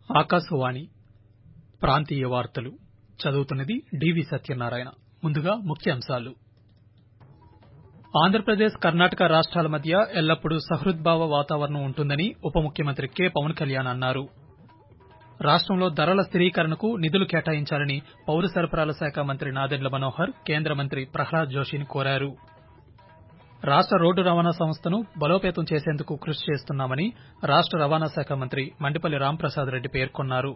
ఆకాశవాణి ప్రాంతీయ వార్తలు చదువుతున్నది డివి సత్యనారాయణ ముందుగా ముఖ్యాంశాలు ఆంధ్రప్రదేశ్ కర్ణాటక రాష్టాల మధ్య ఎల్లప్పుడూ సహృద్భావ వాతావరణం ఉంటుందని ఉప ముఖ్యమంత్రి కె పవన్ కళ్యాణ్ అన్నారు రాష్టంలో ధరల స్థిరీకరణకు నిధులు కేటాయించాలని పౌర సరఫరాల శాఖ మంత్రి నాదెండ్ల మనోహర్ కేంద్ర మంత్రి ప్రహ్లాద్ జోషిని కోరారు రాష్ట రోడ్డు రవాణా సంస్థను బలోపేతం చేసేందుకు కృషి చేస్తున్నామని రాష్ట రవాణా శాఖ మంత్రి మండిపల్లి రాంప్రసాద్ రెడ్డి పేర్కొన్నారు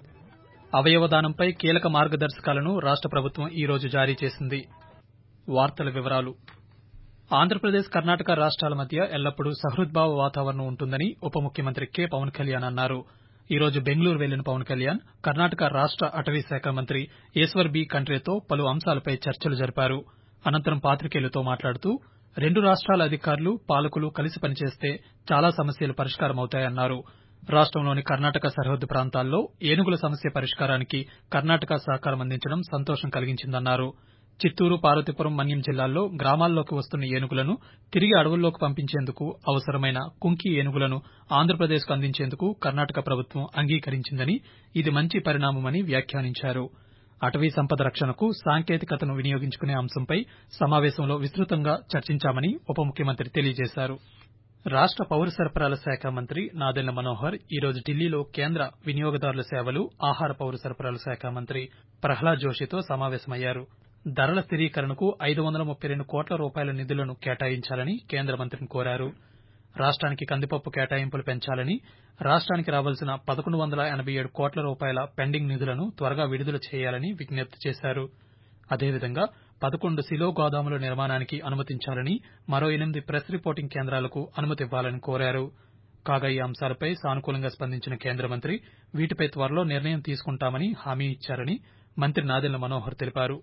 అవయవదానంపై కీలక మార్గదర్శకాలను రాష్ట ప్రభుత్వం ఈ రోజు జారీ చేసింది వార్తల వివరాలు ఆంధ్రప్రదేశ్ కర్ణాటక రాష్టాల మధ్య ఎల్లప్పుడూ సహృద్భావ వాతావరణం ఉంటుందని ఉప ముఖ్యమంత్రి కె పవన్ కళ్యాణ్ అన్నారు ఈ రోజు బెంగళూరు వెళ్లిన పవన్ కళ్యాణ్ కర్ణాటక రాష్ట అటవీ శాఖ మంత్రి ఈశ్వర్ బి ఖండ్రేతో పలు అంశాలపై చర్చలు జరిపారు అనంతరం పాతికేయులతో మాట్లాడుతూ రెండు రాష్టాల అధికారులు పాలకులు కలిసి పనిచేస్తే చాలా సమస్యలు పరిష్కారమవుతాయన్నారు రాష్టంలోని కర్ణాటక సరిహద్దు ప్రాంతాల్లో ఏనుగుల సమస్య పరిష్కారానికి కర్ణాటక సహకారం అందించడం సంతోషం కలిగించిందన్నారు చిత్తూరు పార్వతీపురం మన్యం జిల్లాల్లో గ్రామాల్లోకి వస్తున్న ఏనుగులను తిరిగి అడవుల్లోకి పంపించేందుకు అవసరమైన కుంకి ఏనుగులను ఆంధ్రప్రదేశ్కు అందించేందుకు కర్ణాటక ప్రభుత్వం అంగీకరించిందని ఇది మంచి పరిణామమని వ్యాఖ్యానించారు అటవీ సంపద రక్షణకు సాంకేతికతను వినియోగించుకునే అంశంపై సమావేశంలో విస్తృతంగా చర్చించామని ఉప ముఖ్యమంత్రి తెలియజేశారు రాష్ట పౌర సరఫరాల శాఖ మంత్రి నాదెండ్ల మనోహర్ ఈ రోజు ఢిల్లీలో కేంద్ర వినియోగదారుల సేవలు ఆహార పౌర సరఫరాల శాఖ మంత్రి ప్రహ్లాద్ జోషితో సమావేశమయ్యారు ధరల స్థిరీకరణకు ఐదు వందల ముప్పై రెండు కోట్ల రూపాయల నిధులను కేటాయించాలని కేంద్ర మంత్రిని కోరారు రాష్టానికి కందిపప్పు కేటాయింపులు పెంచాలని రాష్టానికి రావాల్సిన పదకొండు వందల ఎనబై ఏడు కోట్ల రూపాయల పెండింగ్ నిధులను త్వరగా విడుదల చేయాలని విజ్ఞప్తి చేశారు అదేవిధంగా పదకొండు సిలో గోదాముల నిర్మాణానికి అనుమతించాలని మరో ఎనిమిది ప్రెస్ రిపోర్టింగ్ కేంద్రాలకు అనుమతి ఇవ్వాలని కోరారు కాగా ఈ అంశాలపై సానుకూలంగా స్పందించిన కేంద్ర మంత్రి వీటిపై త్వరలో నిర్ణయం తీసుకుంటామని హామీ ఇచ్చారని మంత్రి నాదెండ్ల మనోహర్ తెలిపారు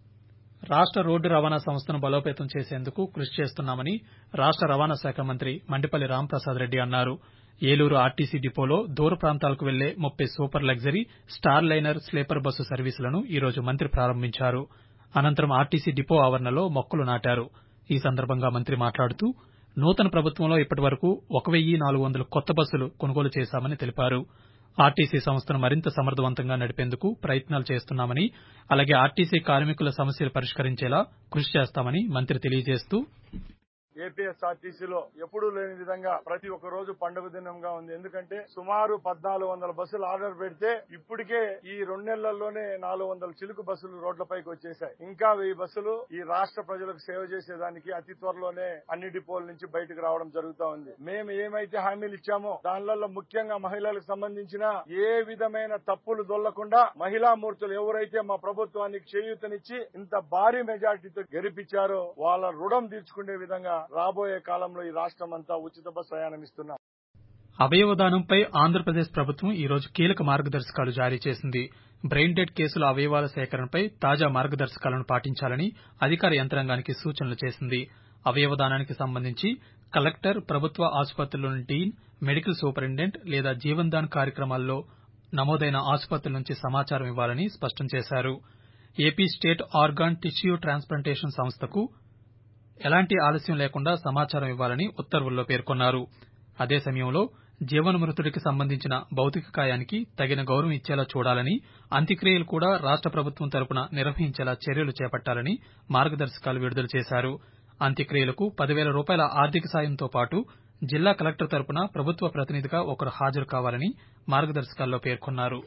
రాష్ట రోడ్డు రవాణా సంస్థను బలోపేతం చేసేందుకు కృషి చేస్తున్నామని రాష్ట రవాణా శాఖ మంత్రి మండిపల్లి రాంప్రసాద్ రెడ్డి అన్నారు ఏలూరు ఆర్టీసీ డిపోలో దూర ప్రాంతాలకు వెళ్లే ముప్పై super luxury star liner sleeper bus సర్వీసులను ఈ రోజు మంత్రి ప్రారంభించారు అనంతరం ఆర్టీసీ డిపో ఆవరణలో మొక్కలు నాటారు ఈ సందర్భంగా మంత్రి మాట్లాడుతూ నూతన ప్రభుత్వంలో ఇప్పటివరకు ఒక వెయ్యి నాలుగు వందల కొత్త బస్సులు కొనుగోలు చేశామని తెలిపారు ఆర్టీసీ సంస్థను మరింత సమర్థవంతంగా నడిపేందుకు ప్రయత్నాలు చేస్తున్నామని అలాగే ఆర్టీసీ కార్మికుల సమస్యలు పరిష్కరించేలా కృషి చేస్తామని మంత్రి తెలియజేస్తూ ఏపీఎస్ఆర్టీసీలో ఎప్పుడూ లేని విధంగా ప్రతి ఒక్క రోజు పండుగ దినంగా ఉంది ఎందుకంటే సుమారు పద్నాలుగు వందల బస్సులు ఆర్డర్ పెడితే ఇప్పటికే ఈ రెండు నెలల్లోనే నాలుగు వందల చిలుకు బస్సులు రోడ్లపైకి వచ్చేసాయి ఇంకా వెయ్యి బస్సులు ఈ రాష్ట్ర ప్రజలకు సేవ చేసేదానికి అతి త్వరలోనే అన్ని డిపోల నుంచి బయటకు రావడం జరుగుతా ఉంది మేము ఏమైతే హామీలు ఇచ్చామో దానిలో ముఖ్యంగా మహిళలకు సంబంధించిన ఏ విధమైన తప్పులు దొల్లకుండా మహిళా మూర్తులు ఎవరైతే మా ప్రభుత్వానికి చేయూతనిచ్చి ఇంత భారీ మెజార్టీతో గెలిపించారో వాళ్ళ రుణం తీర్చుకునే విధంగా రాబోయే కాలంలో ఈ రాష్ట్రం అంతా ఉచిత బస్ ప్రయాణం ఇస్తున్నాం అవయవదానంపై ఆంధ్రప్రదేశ్ ప్రభుత్వం ఈ రోజు కీలక మార్గదర్శకాలు జారీ చేసింది బ్రెయిన్ డెడ్ కేసుల అవయవాల సేకరణపై తాజా మార్గదర్శకాలను పాటించాలని అధికార యంత్రాంగానికి సూచనలు చేసింది అవయవదానానికి సంబంధించి కలెక్టర్ ప్రభుత్వ ఆసుపత్రుల్లోని డీన్ మెడికల్ సూపరింటెండెంట్ లేదా జీవన్ దాన్ కార్యక్రమాల్లో నమోదైన ఆసుపత్రుల నుంచి సమాచారం ఇవ్వాలని స్పష్టం చేశారు AP state organ tissue transplantation సంస్థకు ఎలాంటి ఆలస్యం లేకుండా సమాచారం ఇవ్వాలని ఉత్తర్వుల్లో పేర్కొన్నారు అదే సమయంలో జీవన్మృతుడికి సంబంధించిన భౌతిక కాయానికి తగిన గౌరవం ఇచ్చేలా చూడాలని అంత్యక్రియలు కూడా రాష్ట ప్రభుత్వం తరపున నిర్వహించేలా చర్యలు చేపట్టాలని మార్గదర్శకాలు విడుదల చేశారు అంత్యక్రియలకు పదివేల రూపాయల ఆర్థిక సాయంతో పాటు జిల్లా కలెక్టర్ తరపున ప్రభుత్వ ప్రతినిధిగా ఒకరు హాజరు కావాలని మార్గదర్శకాల్లో పేర్కొన్నారు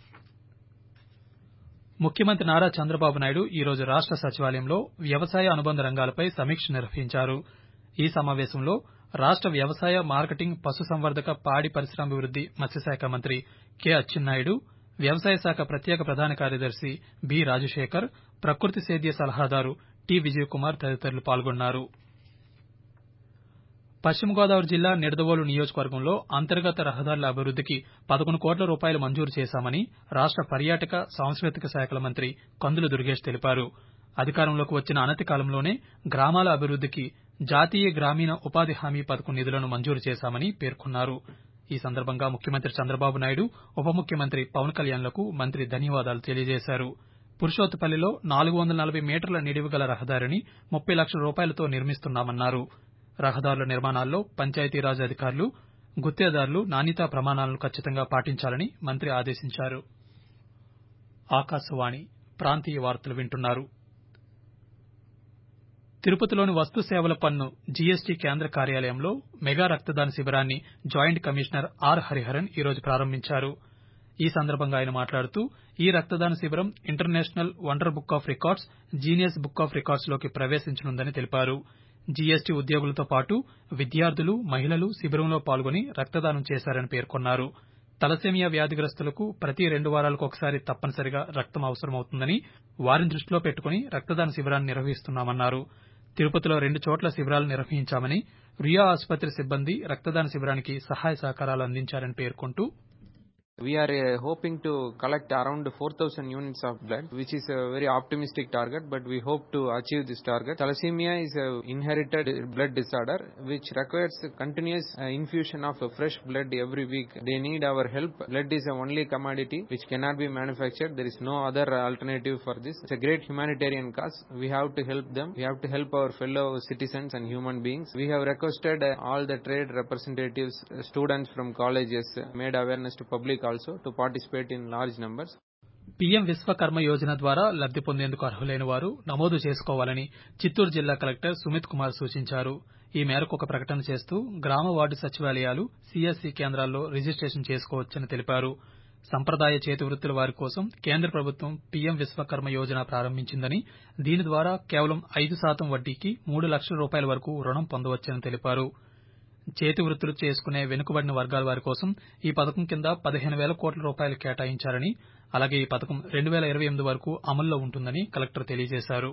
ముఖ్యమంత్రి నారా చంద్రబాబు నాయుడు ఈ రోజు రాష్ట సచివాలయంలో వ్యవసాయ అనుబంధ రంగాలపై సమీక్ష నిర్వహించారు ఈ సమావేశంలో రాష్ట వ్యవసాయ మార్కెటింగ్ పశుసంవర్ధక పాడి పరిశ్రమాభివృద్ది మత్స్యశాఖ మంత్రి కె అచ్చెన్నాయుడు వ్యవసాయ శాఖ ప్రత్యేక ప్రధాన కార్యదర్శి బి రాజశేఖర్ ప్రకృతి సేద్య సలహాదారు టి విజయకుమార్ తదితరులు పాల్గొన్నారు పశ్చిమ గోదావరి జిల్లా నిడదవోలు నియోజకవర్గంలో అంతర్గత రహదారుల అభివృద్దికి పదకొండు కోట్ల రూపాయలు మంజూరు చేశామని రాష్ట పర్యాటక సాంస్కృతిక శాఖల మంత్రి కందుల దుర్గేష్ తెలిపారు అధికారంలోకి వచ్చిన అనతి కాలంలోనే గ్రామాల అభివృద్దికి జాతీయ గ్రామీణ ఉపాధి హామీ పథకం నిధులను మంజూరు చేశామని పేర్కొన్నారు ఈ సందర్భంగా ముఖ్యమంత్రి చంద్రబాబు నాయుడు ఉప ముఖ్యమంత్రి పవన్ కళ్యాణ్లకు మంత్రి ధన్యవాదాలు తెలియజేశారు పురుషోత్తపల్లిలో నాలుగు వందల నలభై మీటర్ల నిడివి గల రహదారిని ముప్పై లక్షల రూపాయలతో నిర్మిస్తున్నామన్నారు రహదారుల నిర్మాణాల్లో పంచాయతీరాజ్ అధికారులు గుత్తేదారులు నాణ్యతా ప్రమాణాలను ఖచ్చితంగా పాటించాలని మంత్రి ఆదేశించారు ఆకాశవాణి ప్రాంతీయ వార్తలు వింటున్నారు తిరుపతిలోని వస్తు సేవల పన్ను జీఎస్టీ కేంద్ర కార్యాలయంలో మెగా రక్తదాన శిబిరాన్ని జాయింట్ కమిషనర్ ఆర్ హరిహరన్ ఈరోజు ప్రారంభించారు ఈ సందర్భంగా ఆయన మాట్లాడుతూ ఈ రక్తదాన శిబిరం international wonder book of records genius book of records లోకి ప్రవేశించనుందని తెలిపారు జీఎస్టీ ఉద్యోగులతో పాటు విద్యార్థులు మహిళలు శిబిరంలో పాల్గొని రక్తదానం చేశారని పేర్కొన్నారు తలసేమియా వ్యాధిగ్రస్తులకు ప్రతి రెండు వారాలకు ఒకసారి తప్పనిసరిగా రక్తం అవసరమవుతుందని వారిని దృష్టిలో పెట్టుకుని రక్తదాన శిబిరాన్ని నిర్వహిస్తున్నామన్నారు తిరుపతిలో రెండు చోట్ల శిబిరాలు నిర్వహించామని రుయా ఆసుపత్రి సిబ్బంది రక్తదాన శిబిరానికి సహాయ సహకారాలు అందించారని పేర్కొంటూ We are uh, hoping to collect around 4,000 units of blood, which is a very optimistic target, but we hope to achieve this target. Thalassemia is a inherited blood disorder which requires continuous uh, infusion of uh, fresh blood every week. They need our help. Blood is the only commodity which cannot be manufactured. There is no other alternative for this. It's a great humanitarian cause. We have to help them. We have to help our fellow citizens and human beings. We have requested uh, all the trade representatives, uh, students from colleges, uh, made awareness to public also to participate in large numbers. PM Vishwakarma Yojana ద్వారా లబ్ది పొందేందుకు అర్హులైన వారు నమోదు చేసుకోవాలని చిత్తూరు జిల్లా collector Sumit Kumar సూచించారు ఈ మేరకు ఒక ప్రకటన చేస్తూ గ్రామ వార్డు సచివాలయాలు సీఎస్సీ కేంద్రాల్లో రిజిస్టేషన్ చేసుకోవచ్చని తెలిపారు సంప్రదాయ చేతి వృత్తుల వారి కోసం కేంద్ర ప్రభుత్వం పీఎం విశ్వకర్మ యోజన ప్రారంభించిందని దీని ద్వారా కేవలం ఐదు శాతం వడ్డీకి మూడు లక్షల రూపాయల వరకు రుణం పొందవచ్చని తెలిపారు చేతి వృత్తులు చేసుకునే వెనుకబడిన వర్గాల వారి కోసం ఈ పథకం కింద పదిహేను వేల కోట్ల రూపాయలు కేటాయించారని అలాగే ఈ పథకం రెండు వేల ఇరవై ఎనిమిది వరకు అమల్లో ఉంటుందని కలెక్టర్ తెలియజేశారు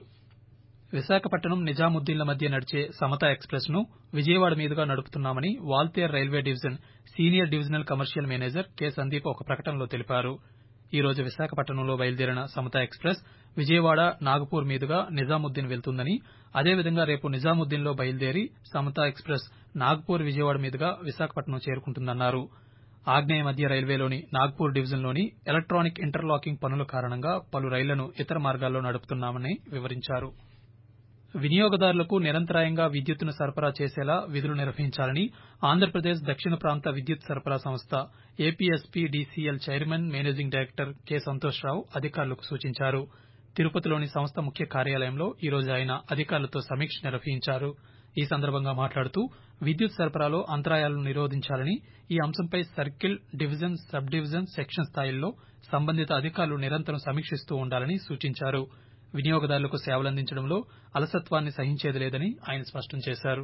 విశాఖపట్నం నిజాముద్దీన్ల మధ్య నడిచే సమత ఎక్స్ప్రెస్ ను విజయవాడ మీదుగా నడుపుతున్నామని Waltair railway division senior divisional commercial manager K Sandeep ఒక ప్రకటనలో తెలిపారు ఈ రోజు విశాఖపట్నంలో బయలుదేరిన సమత ఎక్స్ప్రెస్ విజయవాడ నాగపూర్ మీదుగా నిజాముద్దీన్ వెళ్తుందని అదేవిధంగా రేపు నిజాముద్దీన్లో బయలుదేరి సమత ఎక్స్ప్రెస్ నాగ్పూర్ విజయవాడ మీదుగా విశాఖపట్నం చేరుకుంటుందన్నారు ఆగ్నేయ మధ్య రైల్వేలోని నాగ్పూర్ డివిజన్లోని ఎలక్ట్రానిక్ ఇంటర్లాకింగ్ పనుల కారణంగా పలు రైళ్లను ఇతర మార్గాల్లో నడుపుతున్నామని వివరించారు వినియోగదారులకు నిరంతరాయంగా విద్యుత్తును సరఫరా చేసేలా విధులు నిర్వహించాలని ఆంధ్రప్రదేశ్ దక్షిణ ప్రాంత విద్యుత్ సరఫరా సంస్థ APSPDCL chairman managing director K Santosh Rao అధికారులకు సూచించారు తిరుపతిలోని సంస్థ ముఖ్య కార్యాలయంలో ఈ రోజు ఆయన అధికారులతో సమీక్ష నిర్వహించారు ఈ సందర్భంగా మాట్లాడుతూ విద్యుత్ సరఫరాలో అంతరాయాలను నిరోధించాలని ఈ అంశంపై circle division sub division section స్థాయిల్లో సంబంధిత అధికారులు నిరంతరం సమీక్షిస్తూ ఉండాలని సూచించారు వినియోగదారులకు సేవలందించడంలో అలసత్వాన్ని సహించేది లేదని ఆయన స్పష్టం చేశారు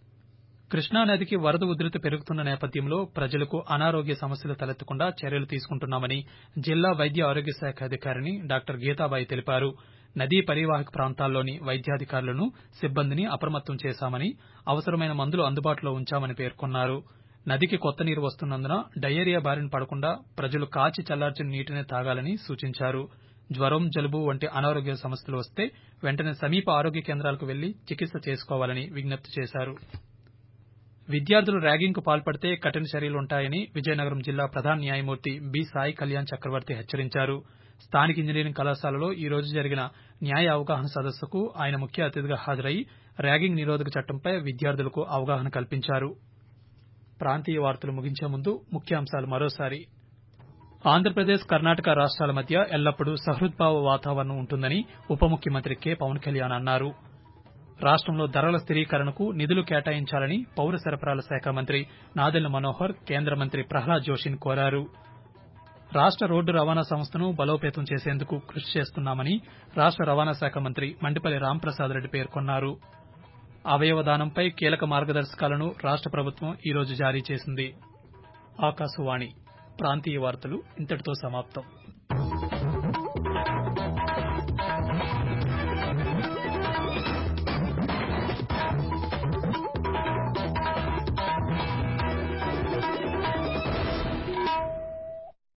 కృష్ణానదికి వరద ఉధృతి పెరుగుతున్న నేపథ్యంలో ప్రజలకు అనారోగ్య సమస్యలు తలెత్తకుండా చర్యలు తీసుకుంటున్నామని జిల్లా వైద్య ఆరోగ్య శాఖ అధికారిని డాక్టర్ గీతాబాయి తెలిపారు నదీ పరివాహక ప్రాంతాల్లోని వైద్యాధికారులను సిబ్బందిని అప్రమత్తం చేశామని అవసరమైన మందులు అందుబాటులో ఉంచామని పేర్కొన్నారు నదికి కొత్త నీరు వస్తున్నందున డయేరియా బారిన పడకుండా ప్రజలు కాచి చల్లార్చిన నీటినే తాగాలని సూచించారు జ్వరం జలుబు వంటి అనారోగ్య సమస్యలు వస్తే వెంటనే సమీప ఆరోగ్య కేంద్రాలకు వెళ్లి చికిత్స చేసుకోవాలని విజ్ఞప్తి చేశారు విద్యార్థులు ర్యాగింగ్ కు పాల్పడితే కఠిన చర్యలుంటాయని విజయనగరం జిల్లా ప్రధాన న్యాయమూర్తి బి సాయి కళ్యాణ్ చక్రవర్తి హెచ్చరించారు స్థానిక ఇంజనీరింగ్ కళాశాలలో ఈ రోజు జరిగిన న్యాయ అవగాహన సదస్సుకు ఆయన ముఖ్య అతిథిగా హాజరై ర్యాగింగ్ నిరోధక చట్టంపై విద్యార్థులకు అవగాహన కల్పించారు ప్రాంతీయ వార్తలు ముగించే ముందు ముఖ్యాంశాలు మరోసారి ఆంధ్రప్రదేశ్ కర్ణాటక రాష్ట్రాల మధ్య ఎల్లప్పుడూ సహృద్భావ వాతావరణం ఉంటుందని ఉప ముఖ్యమంత్రి కె పవన్ కళ్యాణ్ అన్నారు రాష్టంలో ధరల స్థిరీకరణకు నిధులు కేటాయించాలని పౌర సరఫరాల శాఖ మంత్రి నాదెళ్ల మనోహర్ కేంద్ర మంత్రి ప్రహ్లాద్ జోషిని కోరారు రాష్ట రోడ్డు రవాణా సంస్థను బలోపేతం చేసేందుకు కృషి చేస్తున్నామని రాష్ట రవాణా శాఖ మంత్రి మండిపల్లి రాంప్రసాద్ రెడ్డి పేర్కొన్నారు అవయవ దానంపై కీలక మార్గదర్శకాలను రాష్ట ప్రభుత్వం ఈ రోజు జారీ చేసింది ఆకాశవాణి ప్రాంతీయ వార్తలు ఇంతటితో సమాప్తం